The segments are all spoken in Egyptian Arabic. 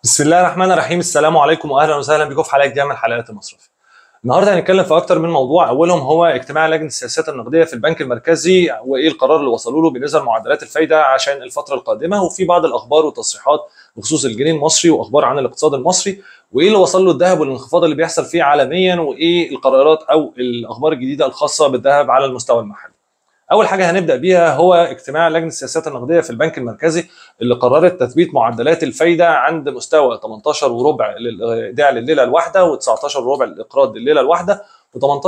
بسم الله الرحمن الرحيم السلام عليكم واهلا وسهلا بكم في حلقه جديده من حلقات المصرف. النهارده هنتكلم في اكتر من موضوع اولهم هو اجتماع لجنه السياسات النقديه في البنك المركزي وايه القرار اللي وصلوا له بالنسبه لمعدلات الفايده عشان الفتره القادمه وفي بعض الاخبار والتصريحات بخصوص الجنيه المصري واخبار عن الاقتصاد المصري وايه اللي وصل له الذهب والانخفاض اللي بيحصل فيه عالميا وايه القرارات او الاخبار الجديده الخاصه بالذهب على المستوى المحلي. اول حاجه هنبدا بيها هو اجتماع لجنه السياسات النقديه في البنك المركزي اللي قررت تثبيت معدلات الفايده عند مستوى 18 وربع للايداع لليله الواحده و19 وربع للاقراض لليله الواحده و18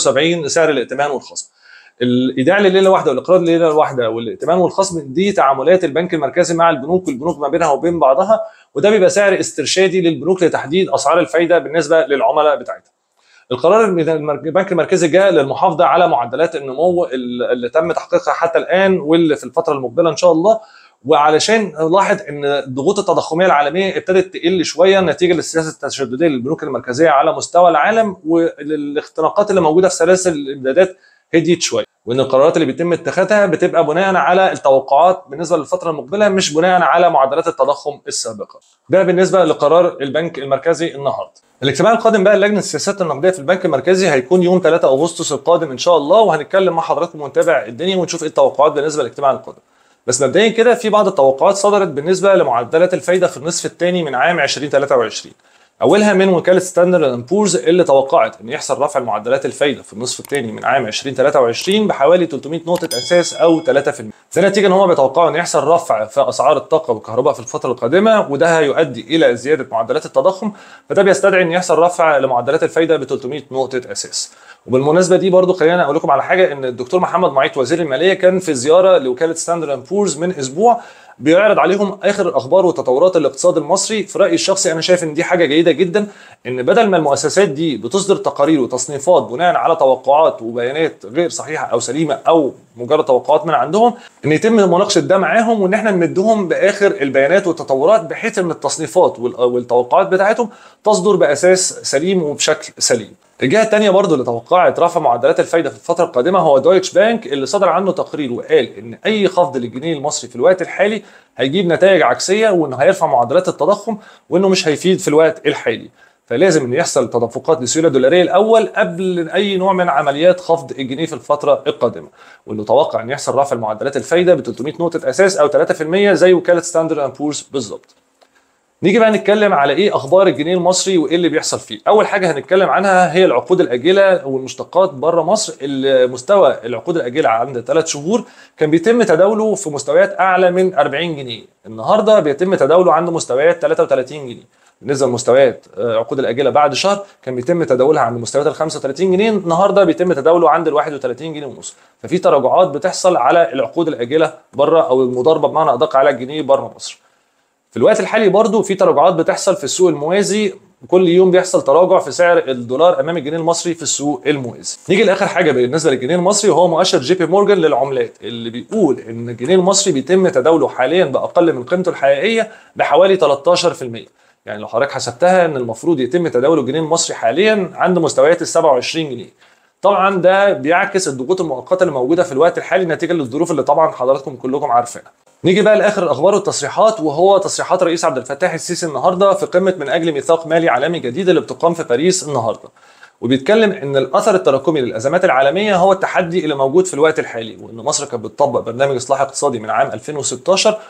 75 سعر الائتمان والخصم. الايداع لليله الواحده والاقراض لليله الواحده والائتمان والخصم دي تعاملات البنك المركزي مع البنوك والبنوك ما بينها وبين بعضها وده بيبقى سعر استرشادي للبنوك لتحديد اسعار الفايده بالنسبه للعملاء بتاعتها. القرار من البنك المركزي جاء للمحافظه على معدلات النمو اللي تم تحقيقها حتى الان واللي في الفتره المقبله ان شاء الله وعلشان نلاحظ ان الضغوط التضخميه العالميه ابتدت تقل شويه نتيجه للسياسه التشدديه للبنوك المركزيه على مستوى العالم والاختناقات اللي موجوده في سلاسل الامدادات هديت شويه وان القرارات اللي بيتم اتخاذها بتبقى بناء على التوقعات بالنسبه للفتره المقبله مش بناء على معدلات التضخم السابقه. ده بالنسبه لقرار البنك المركزي النهارده. الاجتماع القادم بقى لجنه السياسات النقديه في البنك المركزي هيكون يوم 3 اغسطس القادم ان شاء الله وهنتكلم مع حضراتكم ونتابع الدنيا ونشوف ايه التوقعات بالنسبه للاجتماع القادم. بس مبدئيا كده في بعض التوقعات صدرت بالنسبه لمعدلات الفايده في النصف الثاني من عام 2023. اولها من وكاله ستاندرد اند بورز اللي توقعت ان يحصل رفع معدلات الفايده في النصف الثاني من عام 2023 بحوالي 300 نقطه اساس او 3%. ده نتيجه ان هم بيتوقعوا ان يحصل رفع في اسعار الطاقه والكهرباء في الفتره القادمه وده هيؤدي الى زياده معدلات التضخم فده بيستدعي ان يحصل رفع لمعدلات الفايده ب 300 نقطه اساس. وبالمناسبه دي برضو خلينا اقول لكم على حاجه ان الدكتور محمد معيط وزير الماليه كان في زياره لوكاله ستاندرد اند بورز من اسبوع بيعرض عليهم اخر الاخبار وتطورات الاقتصاد المصري في رايي الشخصي انا شايف ان دي حاجه جيده جدا ان بدل ما المؤسسات دي بتصدر تقارير وتصنيفات بناء على توقعات وبيانات غير صحيحه او سليمه او مجرد توقعات من عندهم ان يتم مناقشه ده معاهم وان احنا نمدهم باخر البيانات والتطورات بحيث ان التصنيفات والتوقعات بتاعتهم تصدر باساس سليم وبشكل سليم. الجهه الثانيه برضو اللي توقعت رفع معدلات الفايده في الفتره القادمه هو دويتش بانك اللي صدر عنه تقرير وقال ان اي خفض للجنيه المصري في الوقت الحالي هيجيب نتائج عكسيه وانه هيرفع معدلات التضخم وانه مش هيفيد في الوقت الحالي. فلازم ان يحصل تدفقات للسيوله الدولاريه الاول قبل اي نوع من عمليات خفض الجنيه في الفتره القادمه وانه توقع ان يحصل رفع معدلات الفايده ب 300 نقطه اساس او 3% زي وكاله ستاندرد اند بورز بالظبط. نيجي بقى نتكلم على ايه اخبار الجنيه المصري وايه اللي بيحصل فيه اول حاجه هنتكلم عنها هي العقود الاجله والمشتقات بره مصر مستوى العقود الاجله عند ثلاث شهور كان بيتم تداوله في مستويات اعلى من 40 جنيه النهارده بيتم تداوله عند مستويات 33 جنيه بالنسبه لمستويات عقود الاجله بعد شهر كان بيتم تداولها عند مستويات ال 35 جنيه النهارده بيتم تداوله عند ال 31 جنيه ونص ففي تراجعات بتحصل على العقود الاجله بره او المضاربه بمعنى ادق على الجنيه بره مصر في الوقت الحالي برضو في تراجعات بتحصل في السوق الموازي كل يوم بيحصل تراجع في سعر الدولار امام الجنيه المصري في السوق الموازي. نيجي لاخر حاجه بالنسبه للجنيه المصري وهو مؤشر جي بي مورجان للعملات اللي بيقول ان الجنيه المصري بيتم تداوله حاليا باقل من قيمته الحقيقيه بحوالي 13%. يعني لو حضرتك حسبتها ان المفروض يتم تداول الجنيه المصري حاليا عند مستويات ال 27 جنيه. طبعا ده بيعكس الضغوط المؤقته اللي موجوده في الوقت الحالي نتيجه للظروف اللي طبعا حضراتكم كلكم عارفينها. نيجي بقى لاخر الاخبار والتصريحات وهو تصريحات رئيس عبد الفتاح السيسي النهارده في قمه من اجل ميثاق مالي عالمي جديد اللي بتقام في باريس النهارده. وبيتكلم ان الاثر التراكمي للازمات العالميه هو التحدي اللي موجود في الوقت الحالي وان مصر كانت بتطبق برنامج اصلاح اقتصادي من عام 2016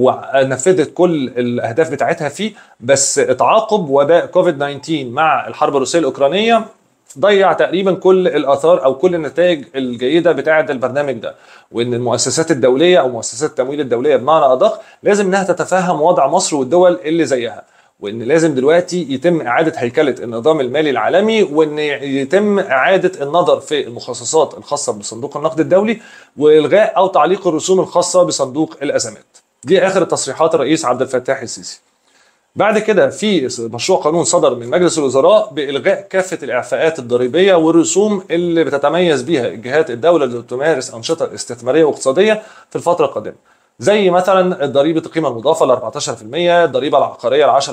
ونفذت كل الاهداف بتاعتها فيه بس اتعاقب وباء كوفيد 19 مع الحرب الروسيه الاوكرانيه ضيع تقريبا كل الاثار او كل النتائج الجيده بتاعه البرنامج ده وان المؤسسات الدوليه او مؤسسات التمويل الدوليه بمعنى ادق لازم انها تتفهم وضع مصر والدول اللي زيها وان لازم دلوقتي يتم اعاده هيكله النظام المالي العالمي وان يتم اعاده النظر في المخصصات الخاصه بصندوق النقد الدولي والغاء او تعليق الرسوم الخاصه بصندوق الازمات دي اخر تصريحات الرئيس عبد الفتاح السيسي بعد كده في مشروع قانون صدر من مجلس الوزراء بالغاء كافه الاعفاءات الضريبيه والرسوم اللي بتتميز بها جهات الدوله اللي تمارس انشطه استثماريه واقتصاديه في الفتره القادمه. زي مثلا ضريبه القيمه المضافه ل 14%، الضريبه العقاريه ل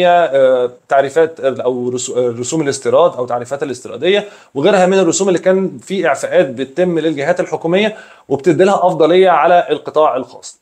10%، تعريفات او رسوم الاستيراد او تعريفات الاستيراديه وغيرها من الرسوم اللي كان في اعفاءات بتتم للجهات الحكوميه وبتدي لها افضليه على القطاع الخاص.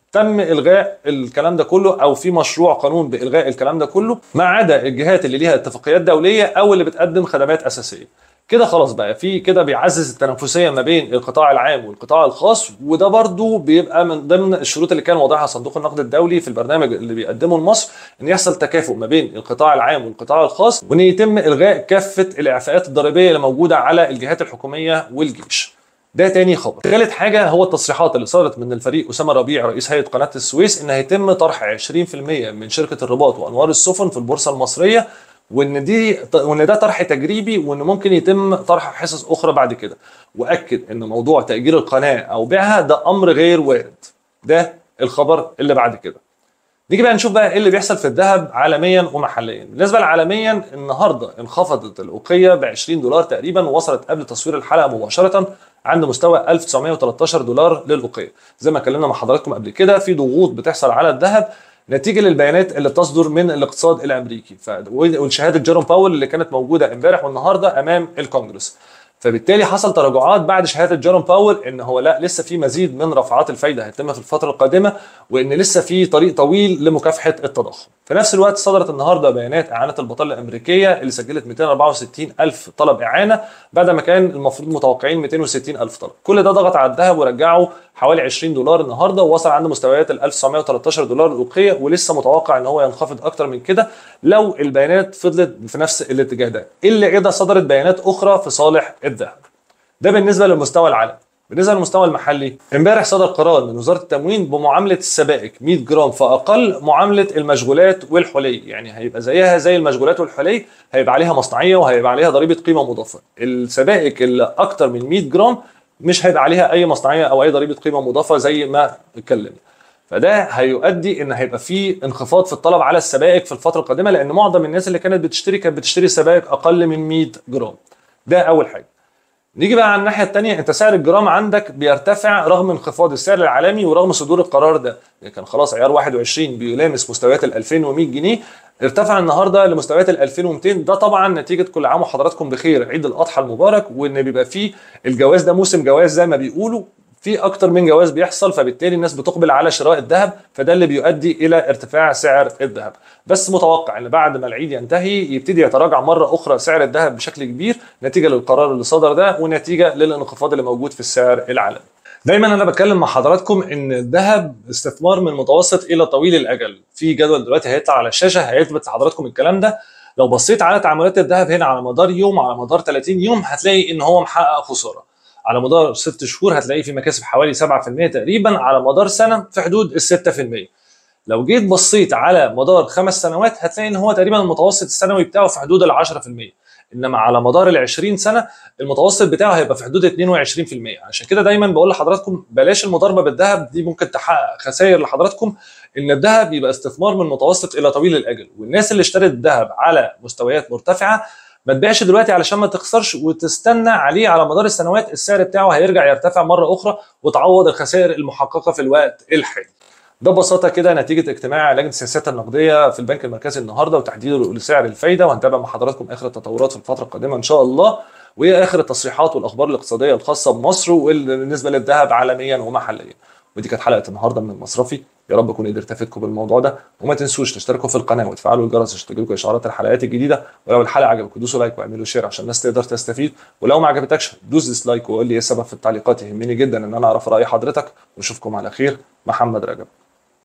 تم الغاء الكلام ده كله او في مشروع قانون بالغاء الكلام ده كله ما عدا الجهات اللي ليها اتفاقيات دوليه او اللي بتقدم خدمات اساسيه كده خلاص بقى في كده بيعزز التنافسيه ما بين القطاع العام والقطاع الخاص وده برضو بيبقى من ضمن الشروط اللي كان واضحها صندوق النقد الدولي في البرنامج اللي بيقدمه لمصر ان يحصل تكافؤ ما بين القطاع العام والقطاع الخاص وان يتم الغاء كافه الاعفاءات الضريبيه اللي موجوده على الجهات الحكوميه والجيش ده تاني خبر ثالث حاجه هو التصريحات اللي صدرت من الفريق اسامه ربيع رئيس هيئه قناه السويس ان هيتم طرح 20% من شركه الرباط وانوار السفن في البورصه المصريه وان دي وان ده طرح تجريبي وان ممكن يتم طرح حصص اخرى بعد كده واكد ان موضوع تاجير القناه او بيعها ده امر غير وارد ده الخبر اللي بعد كده نيجي بقى نشوف بقى ايه اللي بيحصل في الذهب عالميا ومحليا بالنسبه لعالميا النهارده انخفضت الاوقيه ب 20 دولار تقريبا ووصلت قبل تصوير الحلقه مباشره عند مستوى 1913 دولار للاوقيه زي ما اتكلمنا مع حضراتكم قبل كده في ضغوط بتحصل على الذهب نتيجه للبيانات اللي بتصدر من الاقتصاد الامريكي ف... وشهاده جيروم باول اللي كانت موجوده امبارح والنهارده امام الكونجرس فبالتالي حصل تراجعات بعد شهاده جيروم باول ان هو لا لسه في مزيد من رفعات الفايده هتتم في الفتره القادمه وان لسه في طريق طويل لمكافحه التضخم. في نفس الوقت صدرت النهارده بيانات اعانه البطاله الامريكيه اللي سجلت 264 الف طلب اعانه بعد ما كان المفروض متوقعين 260 الف طلب. كل ده ضغط على الذهب ورجعه حوالي 20 دولار النهارده ووصل عند مستويات ال 1913 دولار الاوقيه ولسه متوقع ان هو ينخفض اكتر من كده لو البيانات فضلت في نفس الاتجاه ده. الا اذا صدرت بيانات اخرى في صالح الذهب. ده بالنسبه للمستوى العالمي. بالنسبه للمستوى المحلي امبارح صدر قرار من وزاره التموين بمعامله السبائك 100 جرام فاقل معامله المشغولات والحلي يعني هيبقى زيها زي المشغولات والحلي هيبقى عليها مصنعيه وهيبقى عليها ضريبه قيمه مضافه السبائك اللي اكتر من 100 جرام مش هيبقى عليها اي مصنعيه او اي ضريبه قيمه مضافه زي ما اتكلمنا فده هيؤدي ان هيبقى في انخفاض في الطلب على السبائك في الفتره القادمه لان معظم الناس اللي كانت بتشتري كانت بتشتري سبائك اقل من 100 جرام ده اول حاجه نيجي بقى على الناحيه الثانيه انت سعر الجرام عندك بيرتفع رغم انخفاض السعر العالمي ورغم صدور القرار ده يعني كان خلاص عيار 21 بيلامس مستويات ال 2100 جنيه ارتفع النهارده لمستويات ال 2200 ده طبعا نتيجه كل عام وحضراتكم بخير عيد الاضحى المبارك وان بيبقى فيه الجواز ده موسم جواز زي ما بيقولوا في اكتر من جواز بيحصل فبالتالي الناس بتقبل على شراء الذهب فده اللي بيؤدي الى ارتفاع سعر الذهب بس متوقع ان بعد ما العيد ينتهي يبتدي يتراجع مره اخرى سعر الذهب بشكل كبير نتيجه للقرار اللي صدر ده ونتيجه للانخفاض اللي موجود في السعر العالمي دايما انا بتكلم مع حضراتكم ان الذهب استثمار من متوسط الى طويل الاجل في جدول دلوقتي هيطلع على الشاشه هيثبت لحضراتكم الكلام ده لو بصيت على تعاملات الذهب هنا على مدار يوم على مدار 30 يوم هتلاقي ان هو محقق خساره على مدار ست شهور هتلاقيه في مكاسب حوالي 7% تقريبا على مدار سنه في حدود ال 6% لو جيت بصيت على مدار خمس سنوات هتلاقي ان هو تقريبا المتوسط السنوي بتاعه في حدود ال 10% انما على مدار ال 20 سنه المتوسط بتاعه هيبقى في حدود 22% عشان كده دايما بقول لحضراتكم بلاش المضاربه بالذهب دي ممكن تحقق خسائر لحضراتكم ان الذهب يبقى استثمار من متوسط الى طويل الاجل والناس اللي اشترت الذهب على مستويات مرتفعه ما تبيعش دلوقتي علشان ما تخسرش وتستنى عليه على مدار السنوات السعر بتاعه هيرجع يرتفع مره اخرى وتعوض الخسائر المحققه في الوقت الحالي. ده ببساطه كده نتيجه اجتماع لجنه السياسات النقديه في البنك المركزي النهارده وتحديده لسعر الفايده وهنتابع مع حضراتكم اخر التطورات في الفتره القادمه ان شاء الله وايه اخر التصريحات والاخبار الاقتصاديه الخاصه بمصر وبالنسبه للذهب عالميا ومحليا. ودي كانت حلقه النهارده من المصرفي يا رب اكون قدرت افيدكم بالموضوع ده وما تنسوش تشتركوا في القناه وتفعلوا الجرس عشان تجيلكم اشعارات الحلقات الجديده ولو الحلقه عجبتكم دوسوا لايك واعملوا شير عشان الناس تقدر تستفيد ولو ما عجبتكش دوس ديسلايك وقول لي ايه السبب في التعليقات يهمني جدا ان انا اعرف راي حضرتك ونشوفكم على خير محمد رجب